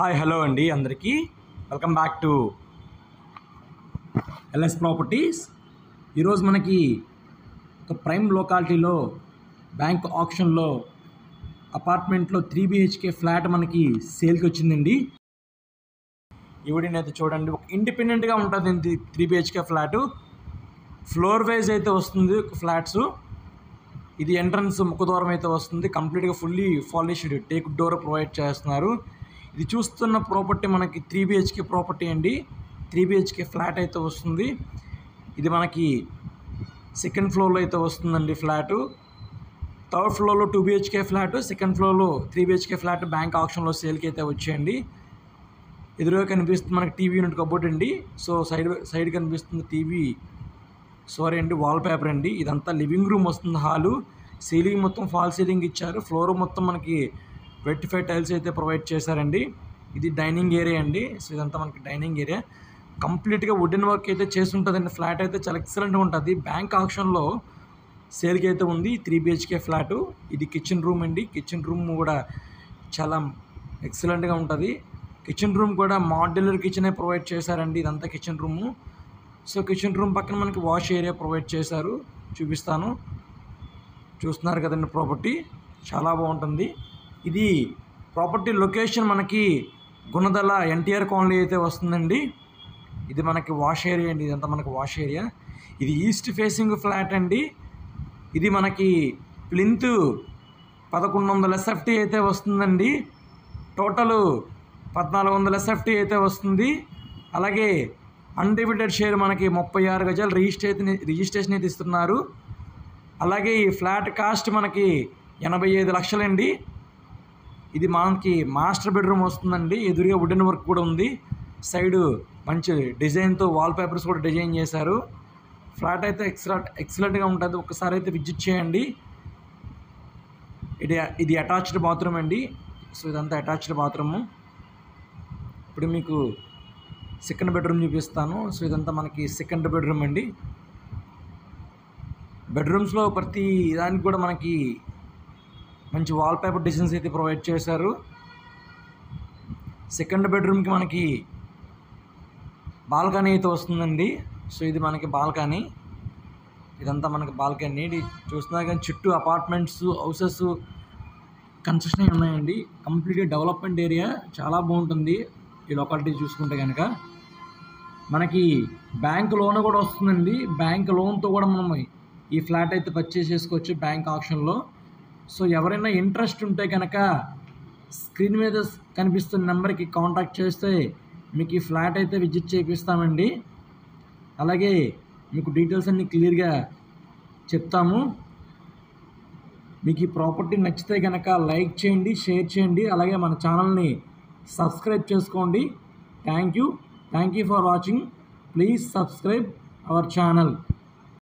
hi hello అండి అందరికీ welcome back to LS properties ఈరోజు మనకి ఒక ప్రైమ్ లొకాలిటీలో బ్యాంక్ ఆప్షన్లో అపార్ట్మెంట్లో త్రీ బిహెచ్కే ఫ్లాట్ మనకి సేల్కి వచ్చిందండి ఇవిడినైతే చూడండి ఒక ఇండిపెండెంట్గా ఉంటుంది three BHK flat floor wise అయితే వస్తుంది ఫ్లాట్స్ ఇది ఎంట్రన్స్ ముఖద్వారం అయితే వస్తుంది కంప్లీట్గా fully polished teak door provide చేస్తున్నారు ఇది చూస్తున్న ప్రాపర్టీ మనకి త్రీ బిహెచ్కే ప్రాపర్టీ అండి త్రీ బిహెచ్కే ఫ్లాట్ అయితే వస్తుంది ఇది మనకి సెకండ్ ఫ్లోర్లో అయితే వస్తుందండి ఫ్లాటు థర్డ్ ఫ్లోర్లో టూ బిహెచ్కే ఫ్లాట్ సెకండ్ ఫ్లోర్లో త్రీ బిహెచ్కే ఫ్లాట్ బ్యాంక్ ఆప్షన్లో సేల్కి అయితే వచ్చేయండి ఎదురుగా కనిపిస్తుంది మనకి టీవీ యూనిట్ కబోర్డ్ అండి సో సైడ్ సైడ్ కనిపిస్తుంది టీవీ సారీ అండి వాల్ పేపర్ అండి ఇదంతా లివింగ్ రూమ్ వస్తుంది హాలు సీలింగ్ మొత్తం ఫాల్ సీలింగ్ ఇచ్చారు ఫ్లోర్ మొత్తం మనకి వెట్టిఫై టైల్స్ అయితే ప్రొవైడ్ చేశారండి ఇది డైనింగ్ ఏరియా అండి సో ఇదంతా మనకి డైనింగ్ ఏరియా కంప్లీట్గా వుడెన్ వర్క్ అయితే చేసి ఉంటుందండి ఫ్లాట్ అయితే చాలా ఎక్సలెంట్గా ఉంటుంది బ్యాంక్ ఆప్షన్లో సేల్కి అయితే ఉంది త్రీ బిహెచ్కే ఫ్లాటు ఇది కిచెన్ రూమ్ అండి కిచెన్ రూమ్ కూడా చాలా ఎక్సలెంట్గా ఉంటుంది కిచెన్ రూమ్ కూడా మాడ్యులర్ కిచెనే ప్రొవైడ్ చేశారండి ఇదంతా kitchen room so kitchen room పక్కన మనకి వాష్ ఏరియా ప్రొవైడ్ చేశారు చూపిస్తాను చూస్తున్నారు కదండి ప్రాపర్టీ చాలా బాగుంటుంది ఇది ప్రాపర్టీ లొకేషన్ మనకి గుణదల ఎన్టీఆర్ కాలనీ అయితే వస్తుందండి ఇది మనకి వాష్ ఏరియా అండి ఇదంతా మనకి వాష్ ఏరియా ఇది ఈస్ట్ ఫేసింగ్ ఫ్లాట్ అండి ఇది మనకి ప్లింత్ పదకొండు వందల ఎస్ఎఫ్టీ అయితే వస్తుందండి టోటల్ పద్నాలుగు వందల ఎస్ఎఫ్టీ అయితే వస్తుంది అలాగే అన్డివిడెడ్ షేర్ మనకి ముప్పై ఆరు గజాలు రిజిస్ట్రేషన్ రిజిస్ట్రేషన్ అయితే ఇస్తున్నారు అలాగే ఈ ఫ్లాట్ కాస్ట్ మనకి ఎనభై ఐదు లక్షలండి ఇది మనకి మాస్టర్ బెడ్రూమ్ వస్తుందండి ఎదురుగా వుడెన్ వర్క్ కూడా ఉంది సైడ్ మంచి డిజైన్తో వాల్ పేపర్స్ కూడా డిజైన్ చేశారు ఫ్లాట్ అయితే ఎక్సలెంట్ ఎక్సలెంట్గా ఉంటుంది ఒకసారి అయితే విజిట్ చేయండి ఇది ఇది అటాచ్డ్ బాత్రూమ్ అండి సో ఇదంతా అటాచ్డ్ బాత్రూము ఇప్పుడు మీకు సెకండ్ బెడ్రూమ్ చూపిస్తాను సో ఇదంతా మనకి సెకండ్ బెడ్రూమ్ అండి బెడ్రూమ్స్లో ప్రతి దానికి కూడా మనకి మంచి వాల్ పేపర్ డిజైన్స్ అయితే ప్రొవైడ్ చేశారు సెకండ్ బెడ్రూమ్కి మనకి బాల్కనీ అయితే వస్తుందండి సో ఇది మనకి బాల్కనీ ఇదంతా మనకి బాల్కనీ ఇది చూస్తున్నా కానీ చుట్టూ అపార్ట్మెంట్స్ హౌసెస్ కన్స్ట్రక్షన్ అయి ఉన్నాయండి కంప్లీట్గా డెవలప్మెంట్ ఏరియా చాలా బాగుంటుంది ఈ లొకాలిటీ చూసుకుంటే కనుక మనకి బ్యాంక్ లోన్ కూడా వస్తుందండి బ్యాంక్ లోన్తో కూడా మనం ఈ ఫ్లాట్ అయితే పర్చేస్ చేసుకోవచ్చు బ్యాంక్ ఆప్షన్లో సో ఎవరైనా ఇంట్రెస్ట్ ఉంటే కనుక స్క్రీన్ మీద కనిపిస్తున్న నెంబర్కి కాంటాక్ట్ చేస్తే మీకు ఈ ఫ్లాట్ అయితే విజిట్ చేపిస్తామండి అలాగే మీకు డీటెయిల్స్ అన్నీ క్లియర్గా చెప్తాము మీకు ఈ ప్రాపర్టీ నచ్చితే కనుక లైక్ చేయండి షేర్ చేయండి అలాగే మన ఛానల్ని సబ్స్క్రైబ్ చేసుకోండి thank you thank you for watching please subscribe our channel